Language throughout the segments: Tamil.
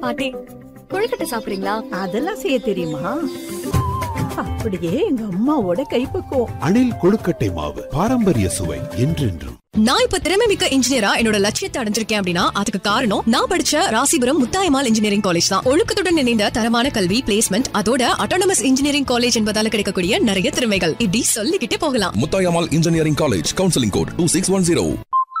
பாட்டி கொழுக்கட்டை சாப்பிடுறீங்களா அதெல்லாம் செய்ய தெரியுமா அப்படியே எங்க அம்மாவோட கைப்பக்குவம் அணில் கொழுக்கட்டை மாவு பாரம்பரிய சுவை என்றென்றும் நான் இப்ப திறமை மிக்க இன்ஜினியரா என்னோட லட்சியத்தை அடைஞ்சிருக்கேன் அப்படின்னா அதுக்கு காரணம் நான் படிச்ச ராசிபுரம் முத்தாயமால் இன்ஜினியரிங் காலேஜ் தான் ஒழுக்கத்துடன் இணைந்த தரமான கல்வி பிளேஸ்மெண்ட் அதோட அட்டானமஸ் இன்ஜினியரிங் காலேஜ் என்பதால கிடைக்கக்கூடிய நிறைய திறமைகள் இப்படி சொல்லிக்கிட்டே போகலாம் Muthayammal engineering college counselling code two six one zero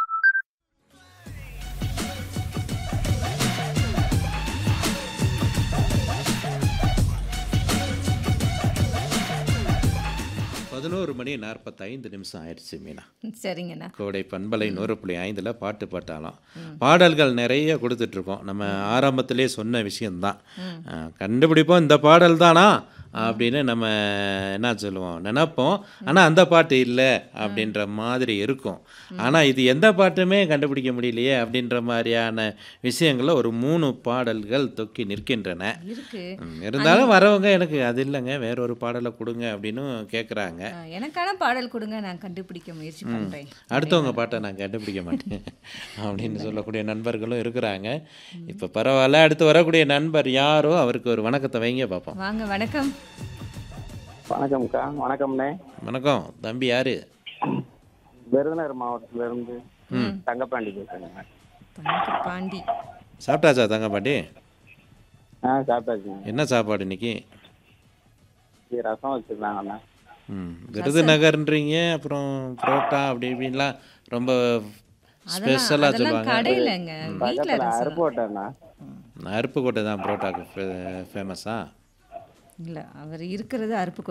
பதினோரு மணி நாற்பத்தைந்து நிமிஷம் ஆயிடுச்சு மீனா சரிங்கண்ணா கோடை பண்பலை நூறு புள்ளி ஐந்தில் பாட்டு பாட்டாலாம் பாடல்கள் நிறைய கொடுத்துட்ருக்கோம் நம்ம ஆரம்பத்திலே சொன்ன விஷயம்தான் அஹ், கண்டுபிடிப்போம் இந்த பாடல் தானா அப்படின்னு நம்ம என்ன சொல்லுவோம் நினைப்போம் ஆனால் அந்த பாட்டு இல்லை அப்படின்ற மாதிரி இருக்கும் ஆனால் இது எந்த பாட்டுமே கண்டுபிடிக்க முடியலையே அப்படின்ற மாதிரியான விஷயங்களில் ஒரு மூணு பாடல்கள் தொக்கி நிற்கின்றன இருக்கு ம், இருந்தாலும் வரவங்க எனக்கு அது இல்லைங்க வேற ஒரு பாடலை கொடுங்க அப்படின்னு கேட்குறாங்க ஆ, எனக்கான பாடல் கொடுங்க நான் கண்டுபிடிக்க முயற்சி பண்றேன் அடுத்தவங்க பாட்டை நான் கண்டுபிடிக்க மாட்டேன் அப்படின்னு சொல்லக்கூடிய நண்பர்களும் இருக்கிறாங்க இப்போ பரவாயில்ல அடுத்து வரக்கூடிய நண்பர் யாரோ அவருக்கு ஒரு வணக்கத்தை வைங்க பார்ப்போம் வாங்க வணக்கம் வணக்கம்க்கா வணக்கம்ண்ணே வணக்கம் தம்பி யாரு விருதுநகர் மாவட்டத்துல இருந்து தங்கப்பாண்டி பேசுறேங்க தங்க பாண்டி சாப்பிட்டாச்சா தங்கப்பாட்டி ஆ சாப்பிட்டாச்சுங்க என்ன சாப்பாடு இன்னைக்கு இது ரசம் வச்சிருந்தாங்கண்ணா ம் விருதுநகர்ன்றீங்க அப்புறம் புரோட்டா அப்படி இப்படின்லாம் ரொம்ப ஸ்பெஷலாக அதெல்லாம் சொல்லுவாங்க கடையிலங்க வீட்ல பக்கத்துல ரசம். அருப்போட்டேண்ணா அருப்புக்கோட்டை தான் புரோட்டாக்கு ஃபேமஸா இல்ல அவர் இருக்கிறது அருப்பு